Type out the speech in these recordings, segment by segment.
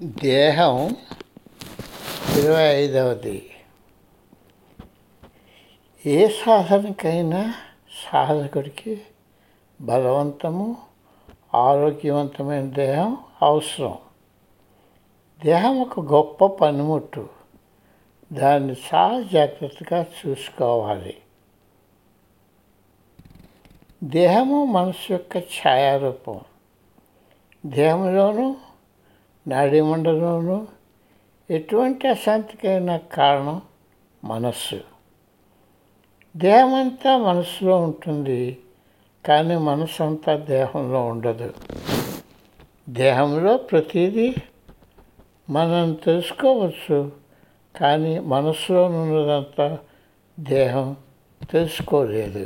దేహం ఇరవై ఐదవది ఏ సాధనకైనా సాధకుడికి బలవంతము ఆరోగ్యవంతమైన దేహం అవసరం దేహం ఒక గొప్ప పనిముట్టు దాన్ని చాలా జాగ్రత్తగా చూసుకోవాలి దేహము మనసు యొక్క ఛాయారూపం దేహంలోనూ నాడీమండలంలోనూ ఎటువంటి అశాంతికైనా కారణం మనస్సు దేహమంతా మనసులో ఉంటుంది కానీ మనసు అంతా దేహంలో ఉండదు దేహంలో ప్రతిదీ మనం తెలుసుకోవచ్చు కానీ మనసులో ఉన్నదంతా దేహం తెలుసుకోలేదు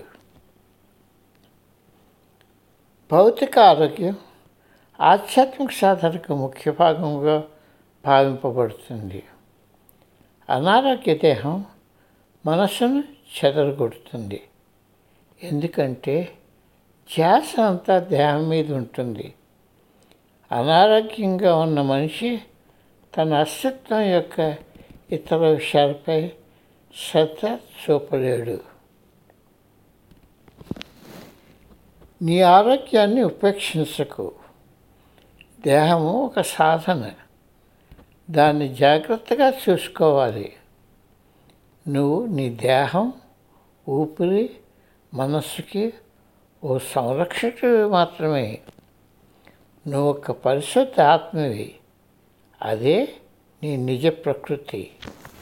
భౌతిక ఆరోగ్యం ఆధ్యాత్మిక సాధనకు ముఖ్య భాగంగా భావింపబడుతుంది అనారోగ్య దేహం మనసును చెదరగొడుతుంది ఎందుకంటే ధ్యాస అంతా దేహం మీద ఉంటుంది అనారోగ్యంగా ఉన్న మనిషి తన అస్తిత్వం యొక్క ఇతర విషయాలపై శ్రద్ధ చూపలేడు నీ ఆరోగ్యాన్ని ఉపేక్షించకు దేహము ఒక సాధన దాన్ని జాగ్రత్తగా చూసుకోవాలి నువ్వు నీ దేహం ఊపిరి మనస్సుకి ఓ సంరక్షకుడివి మాత్రమే నువ్వు ఒక పరిశుద్ధ ఆత్మవి అదే నీ నిజ ప్రకృతి